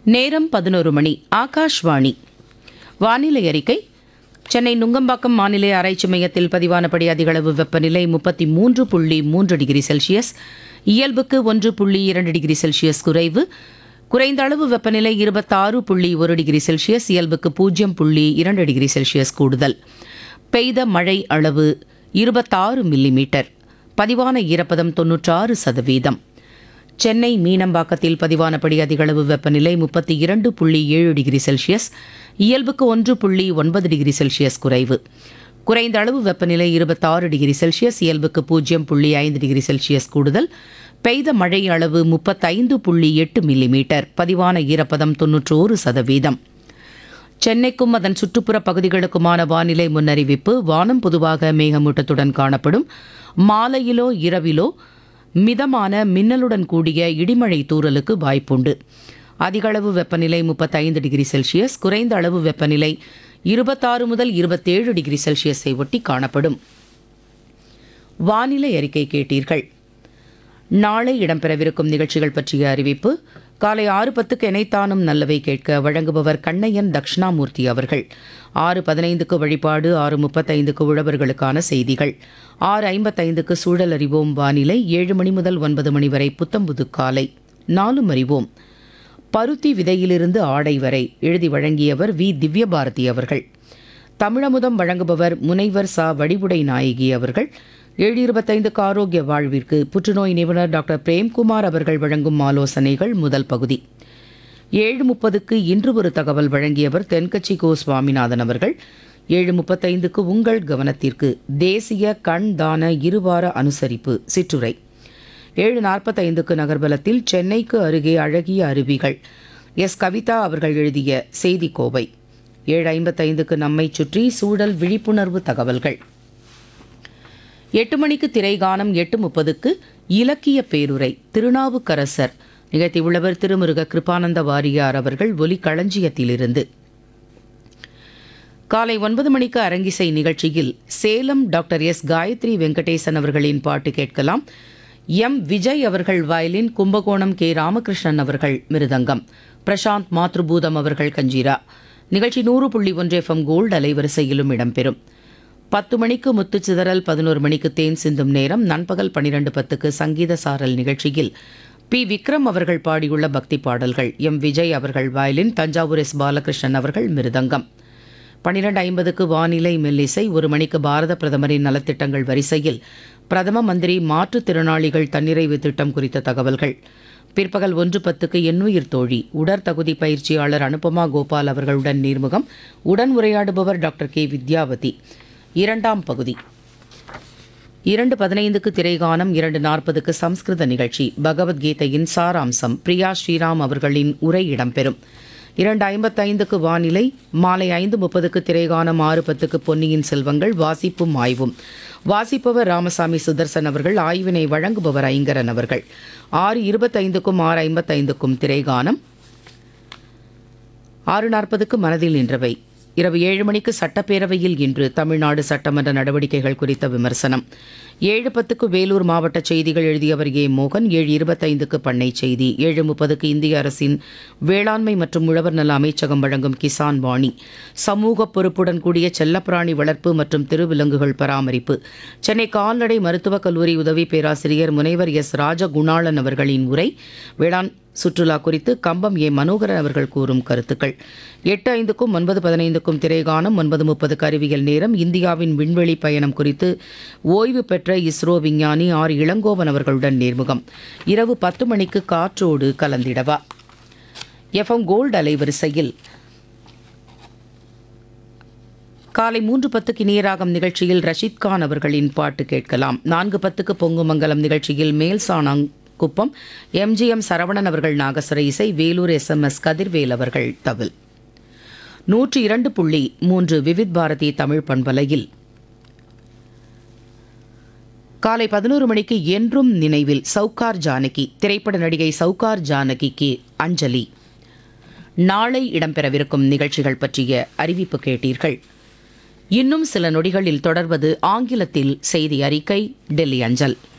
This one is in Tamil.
நேரம் பதினோரு மணி ஆகாஷ்வாணி வானிலை அறிக்கை சென்னை நுங்கம்பாக்கம் வானிலை ஆராய்ச்சி மையத்தில் பதிவானபடி அதிகளவு வெப்பநிலை முப்பத்தி மூன்று புள்ளி மூன்று டிகிரி செல்சியஸ் இயல்புக்கு ஒன்று புள்ளி இரண்டு டிகிரி செல்சியஸ் குறைவு குறைந்த அளவு வெப்பநிலை இருபத்தாறு புள்ளி ஒரு டிகிரி செல்சியஸ் இயல்புக்கு பூஜ்ஜியம் புள்ளி இரண்டு டிகிரி செல்சியஸ் கூடுதல் பெய்த மழை அளவு இருபத்தாறு மில்லிமீட்டர் பதிவான ஈரப்பதம் தொன்னூற்றாறு சதவீதம் சென்னை மீனம்பாக்கத்தில் பதிவானபடி அதிகளவு வெப்பநிலை முப்பத்தி இரண்டு புள்ளி ஏழு டிகிரி செல்சியஸ் இயல்புக்கு ஒன்று புள்ளி ஒன்பது டிகிரி செல்சியஸ் குறைவு குறைந்த அளவு வெப்பநிலை இருபத்தாறு டிகிரி செல்சியஸ் இயல்புக்கு பூஜ்ஜியம் புள்ளி ஐந்து டிகிரி செல்சியஸ் கூடுதல் பெய்த மழை அளவு முப்பத்தைந்து புள்ளி எட்டு மில்லிமீட்டர் பதிவான ஈரப்பதம் தொன்னூற்றோரு சதவீதம் சென்னைக்கும் அதன் சுற்றுப்புற பகுதிகளுக்குமான வானிலை முன்னறிவிப்பு வானம் பொதுவாக மேகமூட்டத்துடன் காணப்படும் மாலையிலோ இரவிலோ மிதமான மின்னலுடன் கூடிய இடிமழை தூறலுக்கு வாய்ப்புண்டு அதிகளவு வெப்பநிலை முப்பத்தைந்து டிகிரி செல்சியஸ் குறைந்த அளவு வெப்பநிலை இருபத்தாறு முதல் இருபத்தேழு டிகிரி செல்சியஸை ஒட்டி காணப்படும் வானிலை அறிக்கை கேட்டீர்கள் நாளை இடம்பெறவிருக்கும் நிகழ்ச்சிகள் பற்றிய அறிவிப்பு காலை ஆறு பத்துக்கு எனைத்தானும் நல்லவை கேட்க வழங்குபவர் கண்ணையன் தக்ஷணாமூர்த்தி அவர்கள் ஆறு பதினைந்துக்கு வழிபாடு ஆறு முப்பத்தைந்துக்கு உழவர்களுக்கான செய்திகள் ஆறு ஐம்பத்தைந்துக்கு சூழல் அறிவோம் வானிலை ஏழு மணி முதல் ஒன்பது மணி வரை புத்தம்புது காலை நாலும் அறிவோம் பருத்தி விதையிலிருந்து ஆடை வரை எழுதி வழங்கியவர் வி திவ்யபாரதி அவர்கள் தமிழமுதம் வழங்குபவர் முனைவர் சா வடிவுடை நாயகி அவர்கள் ஏழு இருபத்தைந்துக்கு ஆரோக்கிய வாழ்விற்கு புற்றுநோய் நிபுணர் டாக்டர் பிரேம்குமார் அவர்கள் வழங்கும் ஆலோசனைகள் முதல் பகுதி ஏழு முப்பதுக்கு இன்று ஒரு தகவல் வழங்கியவர் தென்கட்சி கோ சுவாமிநாதன் அவர்கள் ஏழு முப்பத்தைந்துக்கு உங்கள் கவனத்திற்கு தேசிய கண் தான இருவார அனுசரிப்பு சிற்றுரை ஏழு நாற்பத்தைந்துக்கு நகர்பலத்தில் சென்னைக்கு அருகே அழகிய அருவிகள் எஸ் கவிதா அவர்கள் எழுதிய செய்தி கோவை ஏழு ஐம்பத்தைந்துக்கு நம்மை சுற்றி சூழல் விழிப்புணர்வு தகவல்கள் எட்டு மணிக்கு திரைகானம் எட்டு முப்பதுக்கு இலக்கிய பேருரை திருநாவுக்கரசர் நிகழ்த்தியுள்ளவர் திருமுருக கிருபானந்த வாரியார் அவர்கள் ஒலி களஞ்சியத்திலிருந்து காலை ஒன்பது மணிக்கு அரங்கிசை நிகழ்ச்சியில் சேலம் டாக்டர் எஸ் காயத்ரி வெங்கடேசன் அவர்களின் பாட்டு கேட்கலாம் எம் விஜய் அவர்கள் வயலின் கும்பகோணம் கே ராமகிருஷ்ணன் அவர்கள் மிருதங்கம் பிரசாந்த் மாத்ருபூதம் அவர்கள் கஞ்சீரா நிகழ்ச்சி நூறு புள்ளி ஒன்று எஃப்எம் கோல்டு அலைவரிசையிலும் இடம்பெறும் பத்து மணிக்கு முத்துச்சிதறல் பதினோரு மணிக்கு தேன் சிந்தும் நேரம் நண்பகல் பன்னிரண்டு பத்துக்கு சங்கீத சாரல் நிகழ்ச்சியில் பி விக்ரம் அவர்கள் பாடியுள்ள பக்தி பாடல்கள் எம் விஜய் அவர்கள் வயலின் தஞ்சாவூர் எஸ் பாலகிருஷ்ணன் அவர்கள் மிருதங்கம் பன்னிரண்டு ஐம்பதுக்கு வானிலை மெல்லிசை ஒரு மணிக்கு பாரத பிரதமரின் நலத்திட்டங்கள் வரிசையில் பிரதம மந்திரி மாற்றுத்திறனாளிகள் தன்னிறைவு திட்டம் குறித்த தகவல்கள் பிற்பகல் ஒன்று பத்துக்கு எண்ணுயிர் தோழி உடற்தகுதி பயிற்சியாளர் அனுபமா கோபால் அவர்களுடன் நீர்முகம் உடன் உரையாடுபவர் டாக்டர் கே வித்யாவதி இரண்டாம் பகுதி இரண்டு பதினைந்துக்கு திரைகானம் இரண்டு நாற்பதுக்கு சம்ஸ்கிருத நிகழ்ச்சி பகவத்கீதையின் சாராம்சம் பிரியா ஸ்ரீராம் அவர்களின் உரை இடம்பெறும் இரண்டு ஐம்பத்தைந்துக்கு வானிலை மாலை ஐந்து முப்பதுக்கு திரைகானம் ஆறு பத்துக்கு பொன்னியின் செல்வங்கள் வாசிப்பும் ஆய்வும் வாசிப்பவர் ராமசாமி சுதர்சன் அவர்கள் ஆய்வினை வழங்குபவர் ஐங்கரன் அவர்கள் ஆறு இருபத்தைந்துக்கும் ஆறு ஐம்பத்தைந்துக்கும் திரைகானம் ஆறு நாற்பதுக்கு மனதில் நின்றவை இரவு ஏழு மணிக்கு சட்டப்பேரவையில் இன்று தமிழ்நாடு சட்டமன்ற நடவடிக்கைகள் குறித்த விமர்சனம் ஏழு பத்துக்கு வேலூர் மாவட்ட செய்திகள் எழுதியவர் ஏ மோகன் ஏழு இருபத்தைந்துக்கு பண்ணை செய்தி ஏழு முப்பதுக்கு இந்திய அரசின் வேளாண்மை மற்றும் உழவர் நல அமைச்சகம் வழங்கும் கிசான் வாணி சமூக பொறுப்புடன் கூடிய செல்லப்பிராணி வளர்ப்பு மற்றும் திருவிலங்குகள் பராமரிப்பு சென்னை கால்நடை மருத்துவக் கல்லூரி உதவி பேராசிரியர் முனைவர் எஸ் ராஜகுணாளன் அவர்களின் உரை வேளாண் சுற்றுலா குறித்து கம்பம் ஏ மனோகரன் அவர்கள் கூறும் கருத்துக்கள் எட்டு ஐந்துக்கும் ஒன்பது பதினைந்துக்கும் திரைகானம் ஒன்பது முப்பதுக்கு அறிவியல் நேரம் இந்தியாவின் விண்வெளி பயணம் குறித்து ஓய்வு பெற்ற இஸ்ரோ விஞ்ஞானி ஆர் இளங்கோவன் அவர்களுடன் நேர்முகம் இரவு பத்து மணிக்கு காற்றோடு கலந்திடவா எஃப்எம் கோல்டு அலைவரிசையில் காலை மூன்று பத்துக்கு இனியராகம் நிகழ்ச்சியில் ரஷீத் கான் அவர்களின் பாட்டு கேட்கலாம் நான்கு பத்துக்கு பொங்குமங்கலம் நிகழ்ச்சியில் மேல்சானாங் குப்பம் எம்ஜிஎம் சரவணன் அவர்கள் நாகஸ்வர இசை வேலூர் எஸ்எம்எஸ் கதிர்வேல் அவர்கள் தவில் நூற்றி இரண்டு புள்ளி மூன்று விவித் பாரதி தமிழ் பண்பலையில் காலை பதினோரு மணிக்கு என்றும் நினைவில் சவுகார் ஜானகி திரைப்பட நடிகை சவுகார் ஜானகிக்கு அஞ்சலி நாளை இடம்பெறவிருக்கும் நிகழ்ச்சிகள் பற்றிய அறிவிப்பு கேட்டீர்கள் இன்னும் சில நொடிகளில் தொடர்வது ஆங்கிலத்தில் செய்தி அறிக்கை டெல்லி அஞ்சல்